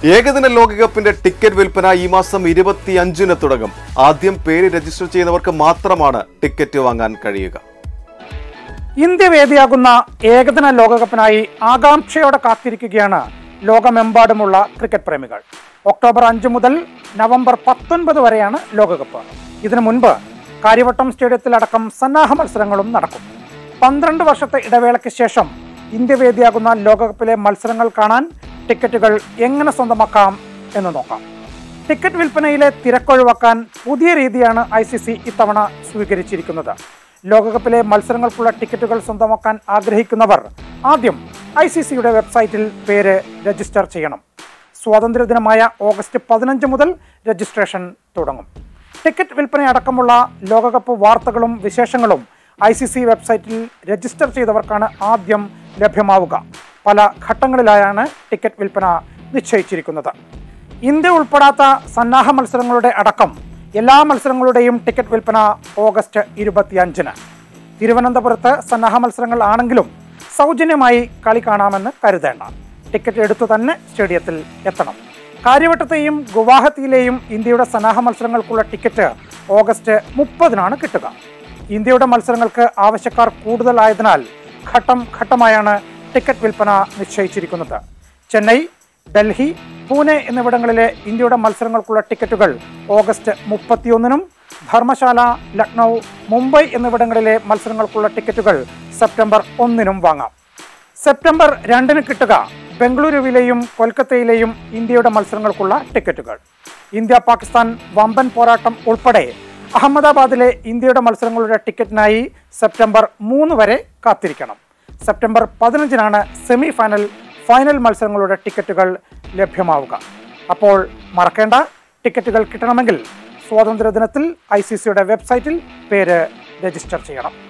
ഏകദിന ലോകകപ്പിന്റെ ടിക്കറ്റ് വിൽപ്പന ഈ മാസം ഇരുപത്തിയഞ്ചിന് തുടങ്ങും ആദ്യം പേര് രജിസ്റ്റർ ചെയ്യുന്നവർക്ക് മാത്രമാണ് ടിക്കറ്റ് വാങ്ങാൻ കഴിയുക ഇന്ത്യ വേദിയാകുന്ന ഏകദിന ലോകകപ്പിനായി ആകാംക്ഷയോടെ കാത്തിരിക്കുകയാണ് ലോകമെമ്പാടുമുള്ള ക്രിക്കറ്റ് പ്രേമികൾ ഒക്ടോബർ അഞ്ച് മുതൽ നവംബർ പത്തൊൻപത് വരെയാണ് ലോകകപ്പ് ഇതിനു മുൻപ് കാര്യവട്ടം സ്റ്റേഡിയത്തിലടക്കം സന്നാഹ മത്സരങ്ങളും നടക്കും പന്ത്രണ്ട് വർഷത്തെ ഇടവേളയ്ക്ക് ശേഷം ഇന്ത്യ വേദിയാകുന്ന ലോകകപ്പിലെ മത്സരങ്ങൾ കാണാൻ ടിക്കറ്റുകൾ എങ്ങനെ സ്വന്തമാക്കാം എന്ന് നോക്കാം ടിക്കറ്റ് വിൽപ്പനയിലെ തിരക്കൊഴിവാക്കാൻ പുതിയ രീതിയാണ് ഐ സി സി ഇത്തവണ സ്വീകരിച്ചിരിക്കുന്നത് ലോകകപ്പിലെ മത്സരങ്ങൾക്കുള്ള ടിക്കറ്റുകൾ സ്വന്തമാക്കാൻ ആഗ്രഹിക്കുന്നവർ ആദ്യം ഐ സി സിയുടെ വെബ്സൈറ്റിൽ പേര് രജിസ്റ്റർ ചെയ്യണം സ്വാതന്ത്ര്യദിനമായ ഓഗസ്റ്റ് പതിനഞ്ച് മുതൽ രജിസ്ട്രേഷൻ തുടങ്ങും ടിക്കറ്റ് വിൽപ്പനയടക്കമുള്ള ലോകകപ്പ് വാർത്തകളും വിശേഷങ്ങളും ഐ സി സി വെബ്സൈറ്റിൽ രജിസ്റ്റർ ചെയ്തവർക്കാണ് ആദ്യം ലഭ്യമാവുക പല ഘട്ടങ്ങളിലായാണ് ടിക്കറ്റ് വിൽപ്പന നിശ്ചയിച്ചിരിക്കുന്നത് ഇന്ത്യ ഉൾപ്പെടാത്ത സന്നാഹ മത്സരങ്ങളുടെ അടക്കം എല്ലാ മത്സരങ്ങളുടെയും ടിക്കറ്റ് വിൽപ്പന ഓഗസ്റ്റ് ഇരുപത്തിയഞ്ചിന് തിരുവനന്തപുരത്ത് സന്നാഹ മത്സരങ്ങൾ ആണെങ്കിലും സൗജന്യമായി കളി കാണാമെന്ന് കരുതേണ്ട ടിക്കറ്റ് എടുത്തു തന്നെ സ്റ്റേഡിയത്തിൽ എത്തണം കാര്യവട്ടത്തെയും ഗുവാഹത്തിയിലെയും ഇന്ത്യയുടെ സന്നാഹ മത്സരങ്ങൾക്കുള്ള ടിക്കറ്റ് ഓഗസ്റ്റ് മുപ്പതിനാണ് കിട്ടുക ഇന്ത്യയുടെ മത്സരങ്ങൾക്ക് ആവശ്യക്കാർ കൂടുതലായതിനാൽ ഘട്ടം ഘട്ടമായാണ് ടിക്കറ്റ് വിൽപ്പന നിശ്ചയിച്ചിരിക്കുന്നത് ചെന്നൈ ഡൽഹി പൂനെ എന്നിവിടങ്ങളിലെ ഇന്ത്യയുടെ മത്സരങ്ങൾക്കുള്ള ടിക്കറ്റുകൾ ഓഗസ്റ്റ് മുപ്പത്തിയൊന്നിനും ധർമ്മശാല ലക്നൗ മുംബൈ എന്നിവിടങ്ങളിലെ മത്സരങ്ങൾക്കുള്ള ടിക്കറ്റുകൾ സെപ്റ്റംബർ ഒന്നിനും വാങ്ങാം സെപ്റ്റംബർ രണ്ടിന് കിട്ടുക ബംഗളൂരുവിലെയും കൊൽക്കത്തയിലെയും ഇന്ത്യയുടെ മത്സരങ്ങൾക്കുള്ള ടിക്കറ്റുകൾ ഇന്ത്യ പാകിസ്ഥാൻ വമ്പൻ പോരാട്ടം ഉൾപ്പെടെ അഹമ്മദാബാദിലെ ഇന്ത്യയുടെ മത്സരങ്ങളുടെ ടിക്കറ്റിനായി സെപ്റ്റംബർ മൂന്ന് വരെ കാത്തിരിക്കണം സെപ്റ്റംബർ പതിനഞ്ചിനാണ് സെമി ഫൈനൽ ഫൈനൽ മത്സരങ്ങളുടെ ടിക്കറ്റുകൾ ലഭ്യമാവുക അപ്പോൾ മറക്കേണ്ട ടിക്കറ്റുകൾ കിട്ടണമെങ്കിൽ സ്വാതന്ത്ര്യ ദിനത്തിൽ ഐ സി സിയുടെ വെബ്സൈറ്റിൽ പേര് രജിസ്റ്റർ ചെയ്യണം